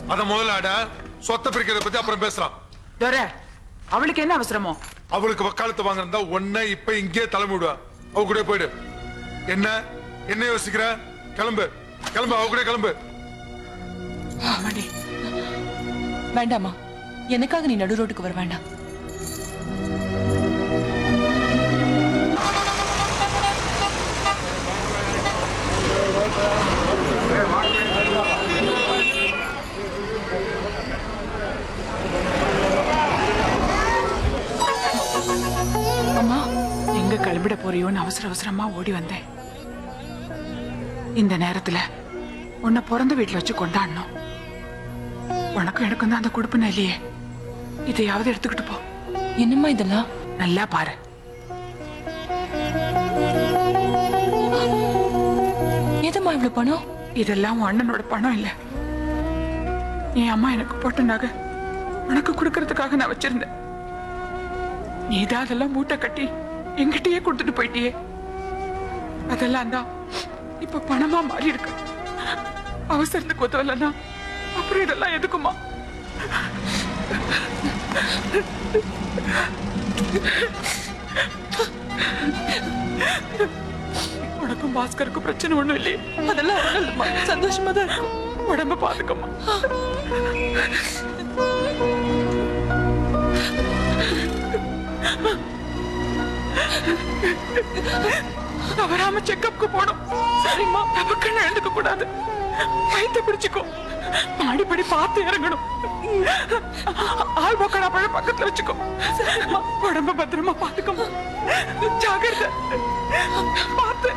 அத முதல்ல அட சொத்தை பிரிக்கிறத பத்தி அப்புறம் பேசலாம் துரை அவளுக்கு என்ன அவசரமோ அவளுக்கு வக்காலத்து வாங்கினா ஒன்ன இப்ப இங்கே தலைமை விடுவா அவ கூட போயிடு என்ன என்ன யோசிக்கிற கிளம்பு கிளம்பு அவ கூட கிளம்பு ஆமாடி வேண்டாமா எனக்காக நீ நடு ரோட்டுக்கு வர வேண்டாம் அம்மா எங்க கிளம்பிட போறியோன்னு அவசர அவசரமா ஓடி வந்தேன் இந்த நேரத்துல உன்னை பிறந்த வீட்டுல வச்சு கொண்டாடணும் உனக்கும் எனக்கும் தான் அந்த கொடுப்புன இல்லையே இதையாவது எடுத்துக்கிட்டு போ என்னம்மா இதெல்லாம் நல்லா பாரு எதும்மா இவ்வளவு பணம் இதெல்லாம் உன் அண்ணனோட பணம் இல்ல என் அம்மா எனக்கு போட்ட நகை உனக்கு கொடுக்கறதுக்காக நான் வச்சிருந்தேன் நீதான் அதெல்லாம் மூட்டை கட்டி எங்கிட்டயே கொடுத்துட்டு போயிட்டியே அதெல்லாம் தான் இப்ப பணமா மாறி இருக்கு அவசரத்துக்கு உதவலன்னா அப்புறம் இதெல்லாம் எதுக்குமா உனக்கும் பாஸ்கருக்கும் பிரச்சனை ஒண்ணும் இல்லையே அதெல்லாம் ஒண்ணும் இல்லம்மா. சந்தோஷமா தான் இருக்கும் உடம்ப பாத்துக்கம்மா தவறாம செக்கப்க்கு போகணும் சரிம்மா தவக்கன்னு எழுந்துக்க கூடாது வயிற்ற பிடிச்சுக்கோ மாடிப்படி பார்த்து இறங்கணும் ஆள் பக்கடா பழம் பக்கத்துல வச்சுக்கோ சரிம்மா உடம்ப பத்திரமா பாத்துக்கம்மா ஜாகிரதை பார்த்து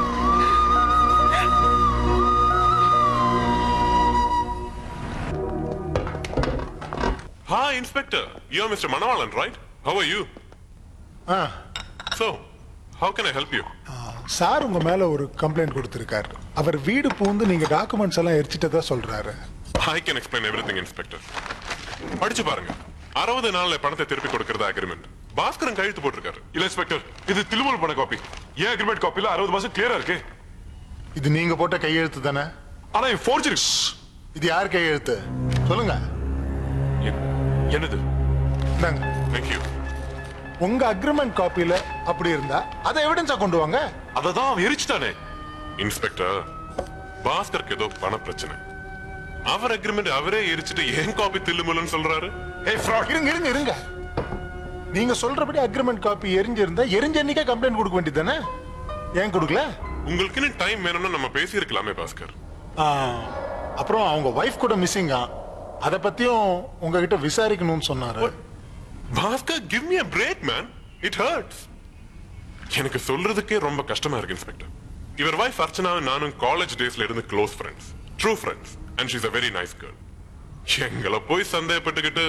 Hi, Inspector. You're Mr. Manawalan, right? How are you? Ah So, how can I help you? Sir உங்க மேல ஒரு கம்ப்ளைண்ட் கொடுத்திருக்காரு அவர் வீடு பூந்து நீங்க டாக்குமெண்ட்ஸ் எல்லாம் எரிச்சிட்டதா சொல்றாரு I can explain everything, Inspector. படிச்சு பாருங்க அறுபது நாள்ல பணத்தை திருப்பி கொடுக்கறதா அக்ரிமெண்ட் பாஸ்கரன் கையெழுத்து போட்டிருக்காரு இல்ல இன்ஸ்பெக்டர் இது தில்லுமுல் பண காப்பி ஏன் அக்ரிமெண்ட் காப்பில அறுபது மாசம் கிளியரா இருக்கு இது நீங்க போட்ட கையெழுத்து தானே ஆனா ஃபோர்ஜரி இது யார் கையெழுத்து சொல்லுங்க என்னது இந்தாங்க தேங்க்யூ உங்க அக்ரிமெண்ட் காப்பில அப்படி இருந்தா அதை எவிடன்ஸா கொண்டு வாங்க அதை தான் அவன் எரிச்சிட்டானே இன்ஸ்பெக்டர் பாஸ்கருக்கு ஏதோ பண பிரச்சனை அவர் அக்ரிமெண்ட் அவரே எரிச்சிட்டு ஏன் காப்பி தில்லுமுல்லுன்னு சொல்றாரு ஏய் fraud. இருங்க இருங்க இருங்க நீங்க சொல்றபடி அக்ரிமெண்ட் காப்பி எரிஞ்சிருந்தா எரிஞ்ச அன்னைக்கே கம்ப்ளைண்ட் கொடுக்க வேண்டியதானே ஏன் கொடுக்கல உங்களுக்குன்னு டைம் வேணும்னா நம்ம பேசியிருக்கலாமே பாஸ்கர் ஆ, அப்புறம் அவங்க ஒய்ஃப் கூட மிஸ்ஸிங்கா அத பத்தியும் உங்ககிட்ட விசாரிக்கணும்னு சொன்னாரு Bhaskar give me a break man it hurts எனக்கு சொல்றதுக்கே ரொம்ப கஷ்டமா இருக்கு இன்ஸ்பெக்டர் இவர் வைஃப் அர்ச்சனாவும் நானும் காலேஜ் டேஸ்ல இருந்து close friends true friends and she's a very nice girl எங்களை போய் சந்தேகப்பட்டுக்கிட்டு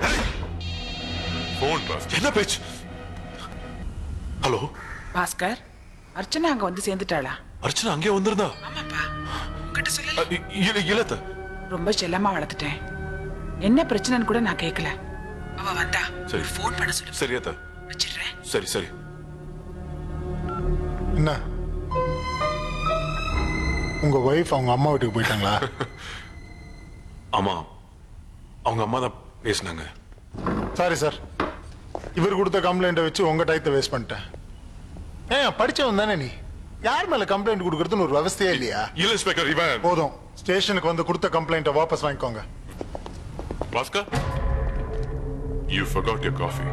போன் பாஸ் என்ன பேச்சு ஹலோ பாஸ்கர் அர்ச்சனா அங்க வந்து சேர்ந்துட்டாளா அர்ச்சனா அங்கே வந்திருந்தா ஆமாப்பா உங்ககிட்ட சொல்லல அ, இ- இல்ல இல்லத்த ரொம்ப செல்லமா வளர்த்துட்டேன் என்ன பிரச்சனைன்னு கூட நான் கேட்கல அவ வந்தா சரி. ஃபோன் பண்ண சொல்லு சரி அத்த வச்சிடுறேன் சரி சரி என்ன உங்க ஒய்ஃப் அவங்க அம்மா வீட்டுக்கு போயிட்டாங்களா ஆமா அவங்க அம்மா தான் பேசினாங்க சாரி சார் இவர் கொடுத்த கம்ப்ளைண்ட்டை வச்சு உங்க டயத்தை வேஸ்ட் பண்ணிட்டேன் ஏன் படிச்சவன் தானே நீ யார் மேல கம்ப்ளைண்ட் கொடுக்கறதுன்னு ஒரு விவஸ்தையே இல்லையா இல்ல இன்ஸ்பெக்டர் இவன் போதும் ஸ்டேஷனுக்கு வந்து கொடுத்த கம்ப்ளைண்ட்டை வாபஸ் வாங்கிக்கோங்க Bhaskar you forgot your coffee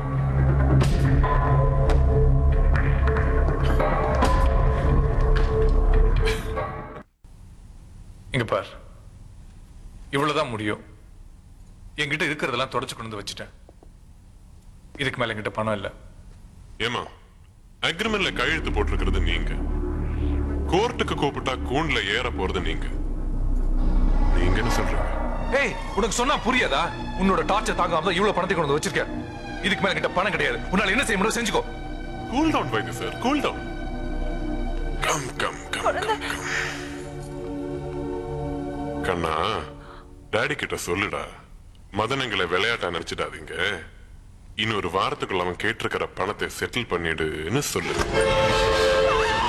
இங்க பார் இவ்வளவுதான் முடியும் என்கிட்ட இருக்கிறதெல்லாம் தொடச்சு கொண்டு வந்து வச்சுட்டேன் இதுக்கு மேல என்கிட்ட பணம் இல்ல ஏமா அக்ரிமெண்ட்ல கையெழுத்து போட்டிருக்கிறது நீங்க கோர்ட்டுக்கு கூப்பிட்டா கூண்ல ஏற போறது நீங்க நீங்க என்ன சொல்றீங்க ஏய் உனக்கு சொன்னா புரியாதா உன்னோட டார்ச்சர் தாங்காம தான் இவ்வளவு பணத்தை கொண்டு வந்து வச்சிருக்கேன் இதுக்கு மேல என்கிட்ட பணம் கிடையாது உன்னால என்ன செய்ய முடியும் செஞ்சுக்கோ கூல் டவுன் வைத்து sir cool down come come come come கண்ணா டாடி கிட்ட சொல்லுடா மதனங்களை விளையாட்டா நினைச்சிடாதீங்க இன்னொரு வாரத்துக்குள்ள அவன் கேட்டிருக்கிற பணத்தை செட்டில் பண்ணிடுன்னு சொல்லு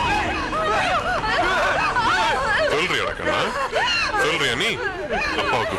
சொல்றியாடா கண்ணா சொல்றியா நீ அப்பாவுக்கு